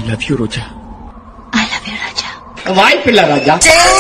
I love you Roja I love you Raja வாய்ப்பில்லை Raja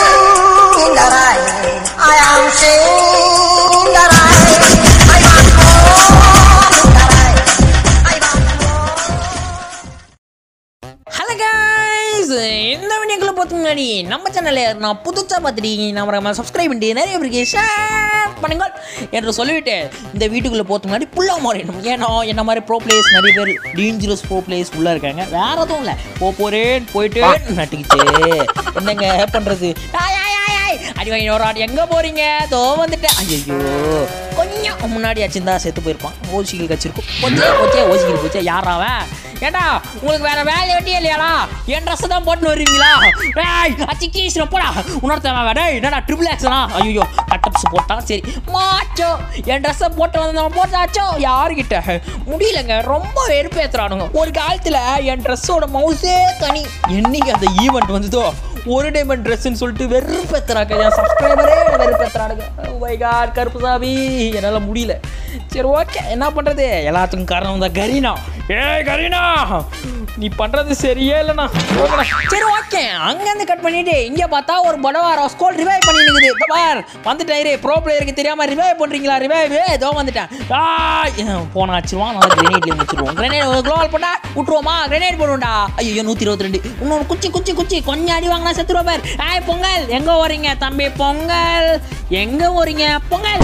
hello guys இந்த வீடியோக்குள்ள பார்த்து முன்னாடி நம்ம சேனலில் நான் புதுசாக பார்த்துட்டீங்க நம்ம சப்ஸ்கிரைப் பண்ணி நிறைய பேருக்கு ஷேர் பண்ணுங்கள் என்று சொல்லிவிட்டு இந்த வீட்டுக்குள்ளே போகிறது முன்னாடி புல்லா மாறிடணும் ஏன்னா என்ன மாதிரி ப்ரோ பிளேயர்ஸ் நிறைய பேர் டேஞ்சரஸ் ப்ரோ பிளேயர்ஸ் உள்ளே இருக்காங்க வேற எதுவும் இல்லை போ போகிறேன் போயிட்டு நட்டுக்குச்சு என்னங்க பண்ணுறது ஆய் ஆய் ஆய் ஆய் அடி வாங்கி ஒரு ஆடு எங்கே போகிறீங்க தோ வந்துட்டேன் ஐயோ கொஞ்சம் முன்னாடி அச்சிருந்தா செத்து போயிருப்பான் ஓசிகள் கச்சிருக்கும் போச்சே போச்சே ஓசிகள் போச்சே யாராவன் ஏண்டா உங்களுக்கு வேற வேலை வெட்டியே இல்லையாடா என் ட்ரெஸ் தான் போட்டு வருவீங்களா ஏய் அச்சிக்கீஸ் போடா உணர்த்தவன் வேடா என்னடா ட்ரிபிள் ஆக்ஸனா ஐயோ கட்டப்ஸ் போட்டான் சரி மாச்சோ என் ட்ரெஸ்ஸை போட்டு வந்தவன் போட்டாச்சோ யாருக்கிட்ட முடியலங்க ரொம்ப வெறுப்பேத்துறானுங்க ஒரு காலத்தில் என் ட்ரெஸ்ஸோட மவுஸே தனி என்னைக்கு அந்த ஈவெண்ட் வந்ததோ ஒரு டைமண்ட் ட்ரெஸ்ன்னு சொல்லிட்டு வெறுப்பேத்துறாங்க என் சப்ஸ்கிரைபரே வெறுப்பேத்துறானுங்க மை காட் கருப்புசாமி என்னால் முடியல சரி ஓகே என்ன பண்ணுறது எல்லாத்துக்கும் காரணம் தான் கரீனா ஏய் கரீனா நீ பண்ணுறது சரியே இல்லைண்ணா ஓகேண்ணா. சரி ஓகே அங்கேருந்து கட் பண்ணிட்டு இங்கே பார்த்தா ஒரு படவாரம் ஸ்கோல் ரிவைவ் பண்ணி நிற்குது இப்போ பார் வந்துட்டேன் ப்ரோ பிளேயருக்கு தெரியாமல் ரிவைவ் பண்ணுறீங்களா ரிவைவ் ஏதோ வந்துட்டேன் ஆய் போன வச்சிருவான் நல்லா கிரேனேட்ல முடிச்சிருவோம் கிரேனேட் க்ளோவல் பண்ணா விட்டுருவோமா கிரேனேட் போடுவோம்டா ஐயோ நூற்றி இருபத்தி ரெண்டு இன்னொரு குச்சி குச்சி குச்சி கொஞ்சம் அடி வாங்கினா செத்துருவா பார் ஆய் பொங்கல் எங்கே வரீங்க தம்பி பொங்கல் எங்கே வரீங்க பொங்கல்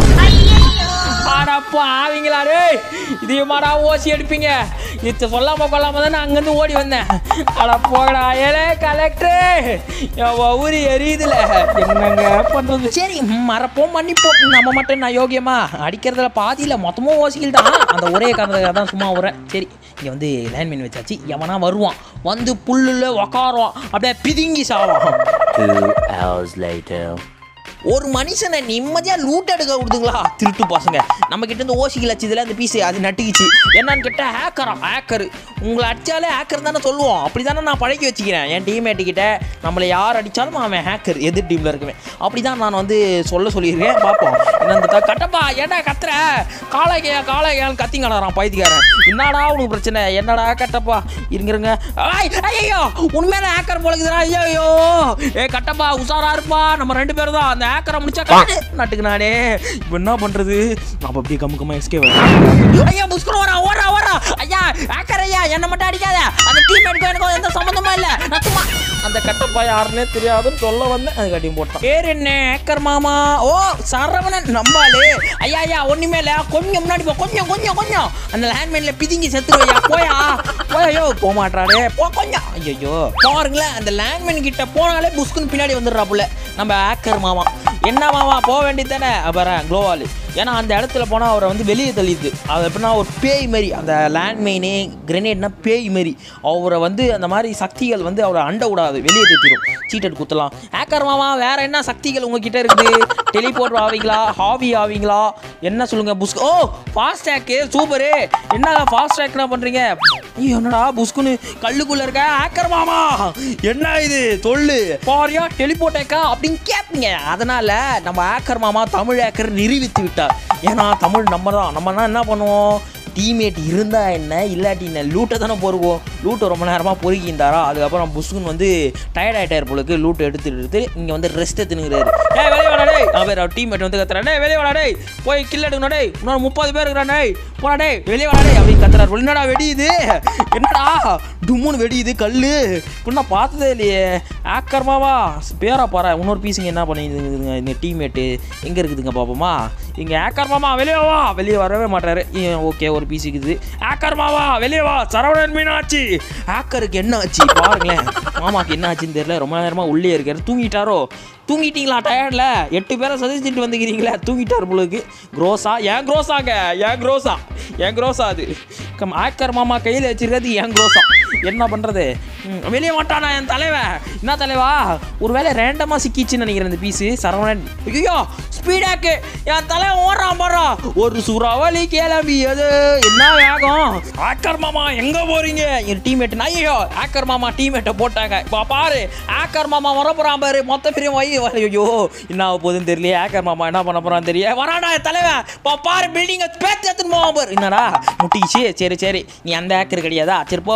ஆடாப்பா ஆவீங்களா டேய் இதையுமாடா ஓசி எடுப்பீங்க இத்த சொல்லாம கொள்ளாம தான் நான் அங்கேருந்து ஓடி வந்தேன் அட போகடா ஏலே கலெக்டர் என் ஊரி எரியுதுல என்னங்க பண்றது சரி மறப்போம் மன்னிப்போம் நம்ம மட்டும் நான் யோகியமா அடிக்கிறதுல பாதியில் மொத்தமும் ஓசிகள் தான் அந்த ஒரே காரணத்துக்காக தான் சும்மா வரேன் சரி இங்கே வந்து லேண்ட்மீன் வச்சாச்சு எவனா வருவான் வந்து புல்லுல உக்காருவான் அப்படியே பிதுங்கி சாவான் Two hours later. ஒரு மனுஷனை நிம்மதியாக லூட் எடுக்க விடுதுங்களா திருட்டு பசங்க நம்ம கிட்ட இருந்து ஓசிகள் அச்சதுல அந்த பீஸ் அது நட்டுக்கிச்சு என்னன்னு கேட்டால் ஹேக்கரா ஹேக்கர் உங்களை அடிச்சாலே ஹேக்கர் தானே சொல்லுவோம் அப்படி தானே நான் பழக்கி வச்சுக்கிறேன் என் டீம்மேட்டு கிட்ட நம்மளை யார் அடித்தாலும் அவன் ஹேக்கர் எதிர் டீமில் இருக்குவேன் அப்படி தான் நான் வந்து சொல்ல சொல்லியிருக்கேன் பார்ப்போம் என்ன கட்டப்பா ஏன்டா கத்துற காளைகையா காளைகையான்னு கத்தி கலறான் பைத்தியக்காரன் என்னடா உனக்கு பிரச்சனை என்னடா கட்டப்பா இருங்க இருங்க ஐய், ஐயையோ உண்மையான ஹேக்கர் போலக்குதுடா ஐயோ ஏ கட்டப்பா உஷாரா இருப்பா நம்ம ரெண்டு பேரும் தான் அந்த ஹேக்கரை முடிச்சா காடு நட்டுக்கு நானே இப்போ என்ன பண்றது நம்ம அப்படியே கம்மு கம்மா எஸ்கே ஐயா புஷ்கர் வரா ஓரா ஓரா ஐயா ஹேக்கர் ஐயா என்ன மட்டும் அடிக்காத அந்த டீம் எடுக்க எனக்கு எந்த சம்மந்தமும் இல்ல நான் சும்மா அந்த கட்டப்பா யாருன்னே தெரியாதுன்னு சொல்ல வந்தேன் அது கட்டியும் போட்டான் பேர் என்ன ஹேக்கர் மாமா ஓ சரவணன் நம்பாளு ஐயா ஐயா ஒண்ணுமே இல்ல கொஞ்சம் முன்னாடி போ கொஞ்சம் கொஞ்சம் கொஞ்சம் அந்த லேண்ட்மைன்ல பிதுங்கி செத்துருவையா போயா போயோ போக மாட்டாரே போ கொஞ்சம் ஐயோ பாருங்களேன் அந்த லேண்ட்மைன் கிட்ட போனாலே புஸ்குன்னு பின்னாடி வந்துடுறாப்புல நம்ம ஹேக்கர் மாமா என்ன மாமா போக வேண்டியது தானே அப்புறம் க்ளோவால் ஏன்னா அந்த இடத்துல போனால் அவரை வந்து வெளியே தள்ளிடுது அது எப்படின்னா ஒரு பேய் மாதிரி அந்த லேண்ட்மைனு கிரெனேட்னா பேய் மாதிரி அவரை வந்து அந்த மாதிரி சக்திகள் வந்து அவரை அண்ட விடாது வெளியே தத்திடும் சீட்டட் குத்தலாம் ஹேக்கர் மாமா வேற என்ன சக்திகள் உங்ககிட்ட இருக்குது டெலிபோர்ட் ஆவீங்களா ஹாபி ஆவீங்களா என்ன சொல்லுங்க புஸ்க் ஓ ஃபாஸ்ட் டேக்கு சூப்பரு என்ன ஃபாஸ்ட் டேக்னா பண்ணுறீங்க ஐயோ என்னடா புஸ்குன்னு கல்லுக்குள்ள இருக்க ஹேக்கர் மாமா என்ன இது தொல்லு பாரியா டெலிபோட்டேக்கா அப்படின்னு கேட்பீங்க அதனால நம்ம ஹேக்கர் மாமா தமிழ் ஹேக்கர் நிரூபித்து விட்டார் ஏன்னா தமிழ் நம்ம தான் நம்மனா என்ன பண்ணுவோம் டீம்மேட் இருந்தா என்ன இல்லாட்டி என்ன லூட்டை தானே பொறுவோம் லூட்டை ரொம்ப நேரமாக பொறுக்கிந்தாரா அதுக்கப்புறம் புஷ்குன்னு வந்து டயர்ட் ஆகிட்டார் போலுக்கு லூட்டை எடுத்து எடுத்து இங்கே வந்து ரெஸ்ட் எடுத்துனுங்கிறாரு ஏ வெளியே வாடா டேய் நான் பேர் டீம்மேட் வந்து கத்துறேன் டேய் வெளியே வாடா டேய் போய் கில் எடுக்கணும் டேய் இன்னொரு முப்பது பேர் இருக்கிறான் டேய் போடா டேய் வெளியே வாடா டேய் அப்படின்னு கத்துறாரு என்னடா வெடியுது என்னடா டும்முன்னு வெடியுது கல் இப்படின்னா பார்த்ததே இல்லையே ஆக்கர்மாவா பேரா பாரு இன்னொரு பீஸுங்க என்ன பண்ணிடுதுங்க இந்த டீம்மேட்டு எங்கே இருக்குதுங்க பாப்போமா இங்கே ஆக்கர் மாமா வெளியே வா வெளியே வரவே மாட்டாரு ஓகே ஒரு பீஸ் இருக்குது ஆக்கர் மாமா வெளியே வா சரவணன் மீனாட்சி ஆக்கருக்கு என்ன ஆச்சு பாருங்களேன் மாமாக்கு என்ன ஆச்சுன்னு தெரியல ரொம்ப நேரமாக உள்ளே இருக்காரு தூங்கிட்டாரோ தூங்கிட்டீங்களா டயர்டில் எட்டு பேரை சதிச்சுட்டு வந்துக்கிறீங்களே தூங்கிட்டார் பொழுது குரோஸா ஏன் குரோஸாங்க ஏன் குரோஸா ஏன் குரோஸா அது கம் ஆக்கர் மாமா கையில் வச்சிருக்கிறது ஏன் குரோஸா என்ன பண்ணுறது வெளியே மாட்டானா என் தலைவன் என்ன தலைவா ஒரு வேளை ரேண்டமாக சிக்கிச்சுன்னு நினைக்கிறேன் இந்த பீஸு சரவணன் ஐயோ ஸ்பீடாக்கு என் தலை ஓடுறான் போடுறான் ஒரு சுறாவளி கிளம்பியது என்ன வேகம் ஆக்கர் மாமா எங்க போறீங்க என் டீம்மேட் ஐயோ ஆக்கர் மாமா டீம்மேட்டை போட்டாங்க இப்போ பாரு ஆக்கர் மாமா வர போறான் பாரு மொத்த பெரிய வை ஐயோ என்ன ஆக போகுதுன்னு தெரியல ஆக்கர் மாமா என்ன பண்ண போறான்னு தெரியல வராடா என் தலைவன் இப்போ பாரு பில்டிங்கை பேத்து எடுத்துன்னு போவான் பாரு என்னடா முட்டிச்சு சரி சரி நீ அந்த ஆக்கர் கிடையாதா சரி போ போ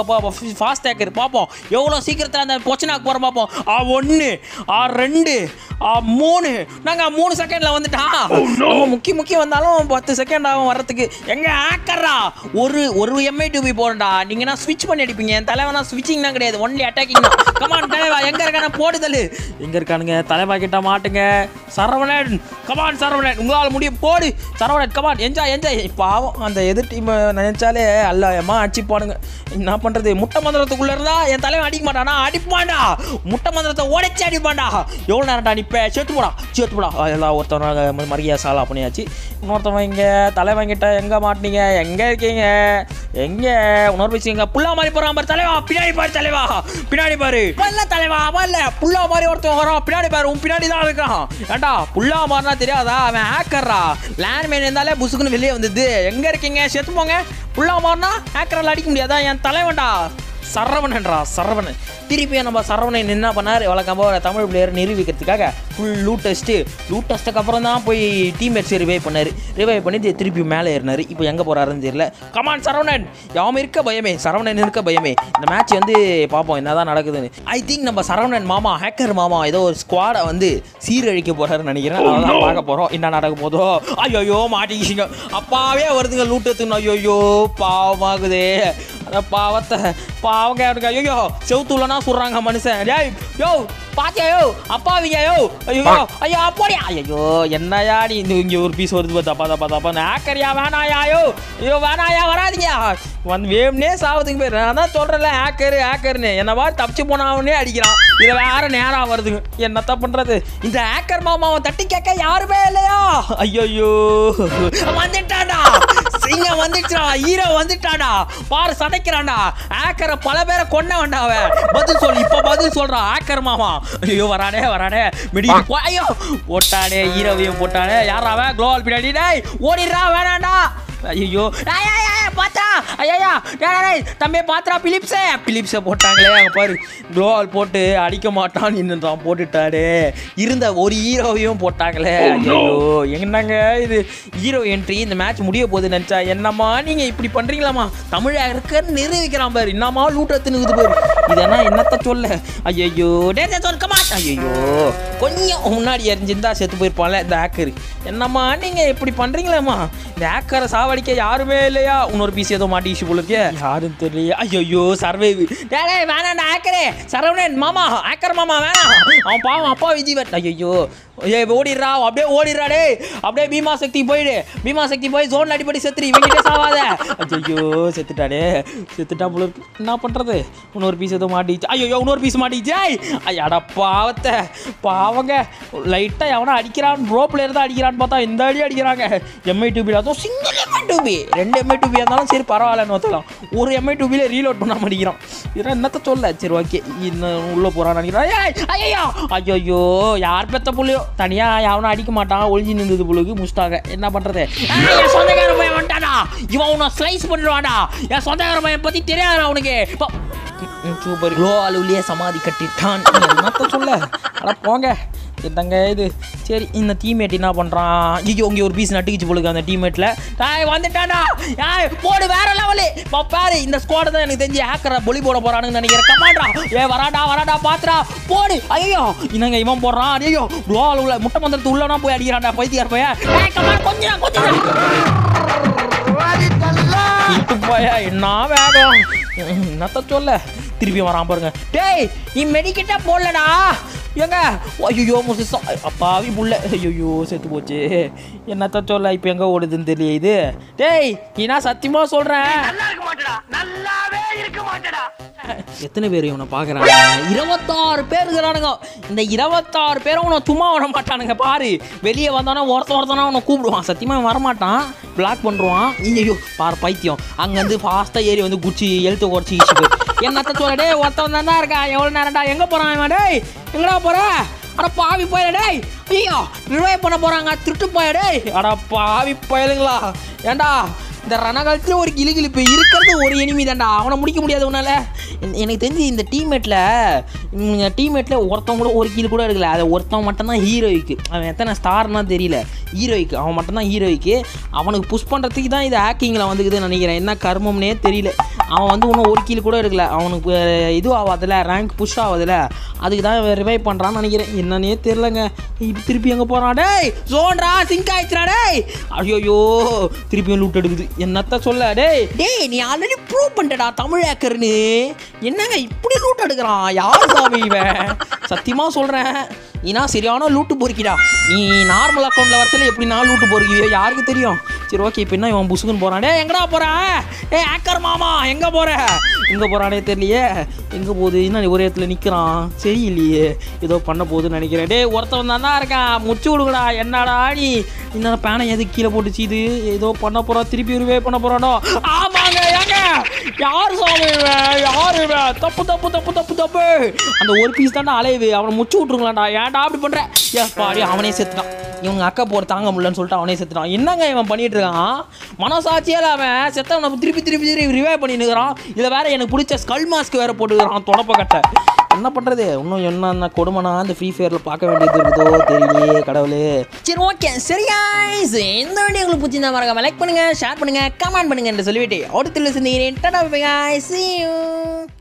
ஃபாஸ்ட் ஹேக்கர் பார்ப்போம் எவ்வளோ சீக்கிரத்தில் அந்த பொச்சனாக்கு போகிற பார்ப்போம் ஆ ஒன்று ஆ ரெண்டு ஆ மூணு நாங்கள் மூணு செகண்டில் வந்துட்டான் நம்ம முக்கிய முக்கியம் வந்தாலும் பத்து செகண்ட் ஆகும் வர்றதுக்கு எங்க ஹேக்கர்ரா ஒரு ஒரு எம்ஐ டூபி போறேன்டா நீங்கன்னா ஸ்விட்ச் பண்ணி அடிப்பீங்க என் தலைவனா ஸ்விட்சிங் தான் கிடையாது ஒன்லி அட்டாக்கிங் தான் கமான் தலைவா எங்க இருக்கான போடுதல் எங்க இருக்கானுங்க தலைவா கிட்ட மாட்டுங்க சரவணன் கமான் சரவணன் உங்களால் முடியும் போடு சரவணன் கமான் என்ஜாய் என்ஜாய் பாவம் அந்த எதிர் டீம் நினைச்சாலே அல்ல அம்மா அடிச்சுப்பானுங்க என்ன பண்றது முட்டை மந்திரத்துக்குள்ள இருந்தா என் தலைவன் அடிக்க மாட்டானா அடிப்பான்டா முட்டை மந்திரத்தை உடைச்சு அடிப்பான்டா எவ்வளோ நேரம்டா நிப்ப சேர்த்து போடா சேர்த்து போடா எல்லாம் ஒருத்தவங்க மரியா சாலா பண்ணியாச்சு இன்னொருத்தவன் இங்கே தலைவன் கிட்ட எங்கே மாட்டினீங்க எங்கே இருக்கீங்க எங்கே இன்னொரு விஷயம் எங்க புல்லா மாதிரி போகிறான் பாரு தலைவா பின்னாடி பாரு தலைவா பின்னாடி பாரு இல்ல தலைவா அவன் இல்ல புல்லா மாதிரி ஒருத்தன் வரான் பின்னாடி பாரு உன் பின்னாடி தான் இருக்கான் ஏண்டா புல்லா மாதிரினா தெரியாதா அவன் ஹேக்கர்ரா லேண்ட்மேன் இருந்தாலே புசுக்குன்னு வெளியே வந்தது எங்கே இருக்கீங்க செத்து போங்க புல்லா மாதிரினா ஹேக்கரால் அடிக்க முடியாதா என் தலைவன்டா சரவணன்டா சரவணன் திருப்பி நம்ம சரவணன் என்ன பண்ணார் வழக்கமாக ஒரு தமிழ் பிளேயர் நிரூபிக்கிறதுக்காக ஃபுல் லூட் டெஸ்ட்டு லூட் டெஸ்ட்டுக்கு அப்புறம் தான் போய் டீம்மேட்ஸ் ரிவைவ் பண்ணார் ரிவைவ் பண்ணி தி- திருப்பி மேலே ஏறினார் இப்போ எங்கே போகிறாருன்னு தெரியல கமான் சரவணன் யாவும் இருக்க பயமே சரவணன் இருக்க பயமே இந்த மேட்ச் வந்து பார்ப்போம் என்னதான் நடக்குதுன்னு ஐ திங்க் நம்ம சரவணன் மாமா ஹேக்கர் மாமா ஏதோ ஒரு ஸ்குவாடை வந்து சீரழிக்க போறாருன்னு நினைக்கிறேன் அதான் பார்க்க போகிறோம் என்ன நடக்க போதோ ஐயோ மாட்டிக்கிச்சிங்க அப்பாவே வருதுங்க லூட்டத்துன்னு ஐயோ பாவமாகுதே அந்த பாவத்தை பாவங்க அவனுக்கு ஐயோ செவுத்துள்ளனா சொல்றாங்க மனுஷன் டேய் யோ பாத்தியா யோ அப்பாவிங்க யோ ஐயோ ஐயோ அப்போடியா ஐயோ என்னயா நீ இந்த இங்க ஒரு பீஸ் வருது பா தப்பா தப்பா தப்பா ஹேக்கரியா வேணாயா யோ ஐயோ வேணாயா வராதீங்க வந்து வேம்னே சாவதுக்கு பேர் நான் தான் சொல்றேன்ல ஹேக்கர் ஹேக்கர்னு என்ன மாதிரி தப்பிச்சு போனவனே அடிக்கிறான் இதில் வேற நேரம் வருதுங்க என்னத்த பண்றது இந்த ஹேக்கர் மாமாவை தட்டி கேட்க யாருமே இல்லையா ஐயோ வந்துட்டாடா சிங்கம் வந்துட்டாடா ஹீரோ வந்துட்டாடா பாரு சதைக்கிறான்டா ஹேக்கரை பல பேரை கொன்னவன்டா அவன் பதில் சொல் இப்ப பதில் சொல்றான் ஹேக்கர் மாமா ஐயோ வரானே வரானே மிடி ஐயோ போட்டானே ஹீரோவையும் போட்டானே யாரா அவன் குளோவல் பின்னாடி டேய் ஓடிடுறா வேணாண்டா ஐயோ பாத்தா ஐயா தம்பி பாத்திரா பிலிப்ஸே பிலிப்ஸை போட்டாங்களே அங்கே பாரு க்ளோவால் போட்டு அடிக்க மாட்டான் இன்னும் தான் போட்டுட்டாரு இருந்த ஒரு ஹீரோவையும் போட்டாங்களே ஐயோ என்னங்க இது ஹீரோ என்ட்ரி இந்த மேட்ச் முடிய போகுது நினச்சா என்னம்மா நீங்கள் இப்படி பண்ணுறீங்களாம்மா தமிழா இருக்கன்னு நிரூபிக்கிறான் பாரு என்னம்மா லூட்டத்துன்னு பாரு இதெல்லாம் என்னத்த சொல்ல ஐயோ டே சொல் கமாட் ஐயோ கொஞ்சம் முன்னாடி எரிஞ்சிருந்தா செத்து போயிருப்பான்ல இந்த ஹேக்கர் என்னம்மா நீங்கள் இப்படி பண்ணுறீங்களேம்மா இந்த ஹேக்கரை சாவடிக்க யாருமே இல்லையா இன்னொரு பீஸ் ஏதோ மாட்டிச்சு போல இருக்கே யாரும் தெரியல ஐயோ சர்வைவ் டேய் வேணாண்டா ஹேக்கரே சரவணன் மாமா ஹேக்கர் மாமா வேணாம் அவன் பாவம் அப்பா விஜய் ஐயோ ஏ ஓடிடுறா அப்படியே ஓடிடுறா டேய் அப்படியே பீமா சக்தி போயிடு பீமா சக்தி போய் ஜோன்ல அடிப்படி செத்துரு இவங்கிட்ட சாவாத ஐயோ செத்துட்டாடே செத்துட்டா போல இருக்கு என்ன பண்றது இன்னொரு பீஸ் ஏதோ மாட்டிச்சு ஐயோ இன்னொரு பீஸ் மாட்டிச்சு ஐயாடா பாவத்தை பாவங்க லைட்டாக எவனா அடிக்கிறான் ப்ரோ பிளேயர் தான் அடிக்கிறான்னு பார்த்தா இந்த அடி அடிக்கிறாங்க எம்ஐ டூபி அதுவும் சிங்கிள் எம்ஐ டூபி ரெண்டு எம்ஐ டூபி இருந்தாலும் சரி பரவாயில்லன்னு ஒத்துக்கலாம் ஒரு எம்ஐ டூபியில் ரீலோட் பண்ணாம அடிக்கிறான் இதெல்லாம் என்னத்த சொல்ல சரி ஓகே இன்னும் உள்ளே போகிறான்னு நினைக்கிறான் ஏய் ஐயோ ஐயோ யார் பெத்த புள்ளையோ தனியாக யாரும் அடிக்க மாட்டான் ஒளிஞ்சு நின்றது புழுகு முஸ்டாக என்ன பண்ணுறது என் சொந்தக்கார பையன் வந்துட்டாடா இவன் உன்னை ஸ்லைஸ் பண்ணிடுவான்டா என் சொந்தக்கார பையன் பற்றி தெரியாதா அவனுக்கு இப்போ சூப்பர் க்ளோ அலுவலியே சமாதி கட்டிட்டான் என்னத்த சொல்ல அட போங்க என்னங்க இது சரி இந்த டீம்மேட் என்ன பண்ணுறான் ஐயோ இங்கே ஒரு பீஸ் நட்டுக்கிச்சு போலுக்கு அந்த டீம்மேட்டில் டாய் வந்துட்டாடா ஏய் போடு வேற லெவலு பாரு இந்த ஸ்குவாடு தான் எனக்கு தெரிஞ்சு ஹேக்கரை பொலி போட போறானுன்னு நினைக்கிறேன் கமாண்டா ஏ வராடா வராடா பாத்துறா போடு ஐயோ என்னங்க இவன் போடுறான் ஐயோ க்ளோ உள்ள முட்டை மந்திரத்து உள்ளனா போய் அடிக்கிறான்டா பைத்தியார் பையன் ஏய் கமான் கொஞ்சம் கொஞ்சம் இட்டு போயா என்ன வேகம் என்னத்த சொல்ல திருப்பி வரான் பாருங்க டேய் நீ மெடிக்கிட்ட போடலடா ஏங்க ஐயோ முசிசா அப்பாவி புள்ள ஐயோ செத்து போச்சு என்னத்த சொல்ல இப்போ எங்கே ஓடுதுன்னு தெரியல இது டேய் நீ நான் சத்தியமாக சொல்கிறேன் எத்தனை பேர் இவனை பார்க்குறாங்க இருபத்தாறு பேர் இருக்கிறானுங்க இந்த இருபத்தாறு பேரும் உன்னை சும்மா விட மாட்டானுங்க பாரு வெளியே வந்தானா ஒருத்த ஒருத்தனா உன்னை கூப்பிடுவான் சத்தியமாக இவன் வரமாட்டான் பிளாக் பண்ணுவான் ஐயோ பாரு பைத்தியம் அங்கேருந்து ஃபாஸ்ட்டாக ஏறி வந்து குச்சி எழுத்து குறைச்சி ஈச்சு போய் என்னத்த சொல்ல டேய் ஒருத்தவன் தான் இருக்கா எவ்வளோ நேரம்டா எங்கே போகிறான் இவன் டேய் எங்கடா போற அட பாவி போயிட டேய் ஐயோ ரிவைவ் பண்ண போகிறாங்க திருட்டு போய டேய் அட பாவி பயலுங்களா ஏண்டா இந்த ரணகாலத்தில் ஒரு கிளிகிழிப்பு இருக்கிறது ஒரு எனிமி தான்டா அவனை முடிக்க முடியாது உன்னால எனக்கு தெரிஞ்சு இந்த டீம்மேட்டில் டீம்மேட்டில் ஒருத்தவங்க கூட ஒரு கீழ் கூட எடுக்கல அது ஒருத்தவன் மட்டும்தான் ஹீரோய்க்கு அவன் எத்தனை ஸ்டார்னா தெரியல ஹீரோய்க்கு அவன் மட்டும்தான் ஹீரோய்க்கு அவனுக்கு புஷ் பண்ணுறதுக்கு தான் இது ஹேக்கிங்கில் வந்துக்குதுன்னு நினைக்கிறேன் என்ன கர்மம்னே தெரியல அவன் வந்து இன்னும் ஒரு கீழ் கூட எடுக்கல அவனுக்கு அஹ், இது ஆகாதுல ரேங்க் புஷ் ஆகாதுல அதுக்கு தான் ரிவைவ் பண்ணுறான்னு நினைக்கிறேன் என்னன்னே தெரிலங்க இப்போ திருப்பி எங்கே போகிறான் டேய் ஜோன்ரா சிங்க் ஆயிடுச்சுடா டேய் ஐயோயோ திருப்பியும் லூட் எடுக்குது என்னத்த சொல்ல டேய் டேய் நீ ஆல்ரெடி ப்ரூவ் பண்ணிட்டடா தமிழ் ஹேக்கர்னு என்னங்க இப்படி லூட் எடுக்கிறான் யார் சாமி இவன் சத்தியமாக சொல்கிறேன் நீனா சரியான லூட்டு பொறுக்கிடா நீ நார்மல் அக்கௌண்ட்டில் வரத்துல எப்படி நான் லூட்டு பொறுக்கிவியோ யாருக்கு தெரியும் சரி ஓகே இப்போ என்ன இவன் புசுக்குன்னு போகிறான் டே எங்கடா போகிறேன் ஏ ஹேக்கர் மாமா எங்கே போகிற எங்கே போகிறானே தெரியலையே எங்கே போகுது என்ன ஒரே இடத்துல நிற்கிறான் சரி இல்லையே ஏதோ பண்ண போகுதுன்னு நினைக்கிறேன் டேய் ஒருத்தவன் தானே இருக்கான் முச்சு விடுங்கடா என்னடா நீ என்ன பேனை எதுக்கு கீழே போட்டுச்சு இது ஏதோ பண்ண போகிறோம் திருப்பி ரிவே பண்ண போகிறானோ ஆமாங்க ஏங்க யார் சாமி இவன் யார் இவன் தப்பு தப்பு தப்பு தப்பு தப்பு அந்த ஒரு பீஸ் தாண்டா அலையுது அவனை முச்சு விட்ருங்களாண்டா ஏன்டா அப்படி பண்ணுற ஏ பாடி அவனே செத்துட்டான் இவங்க அக்கா போட தாங்க முடியலன்னு சொல்லிட்டு அவனே செத்துட்டான் என்னங்க இவன் பண்ணிட்டு இருக்கான் மனசாட்சியால் அவன் செத்தவனை திருப்பி திருப்பி திருப்பி ரிவைவ் பண்ணினுக்கிறான் இதில் வேற எனக்கு பிடிச்ச ஸ்கல் மாஸ்க் வேற போட்டுக்கிறான் தொடப்ப கட்டை என்ன பண்ணுறது இன்னும் என்னென்ன கொடுமைனா இந்த ஃப்ரீ ஃபயரில் பார்க்க வேண்டியது இருக்குதோ தெரியலையே கடவுளே சரி ஓகே சரி guys இந்த வீடியோ உங்களுக்கு பிடிச்சிருந்தா மறக்காம லைக் பண்ணுங்க ஷேர் பண்ணுங்க கமெண்ட் பண்ணுங்க என்று சொல்லிவிட்டு அடுத்த சந்திக்கிறேன் டாடா பை guys see you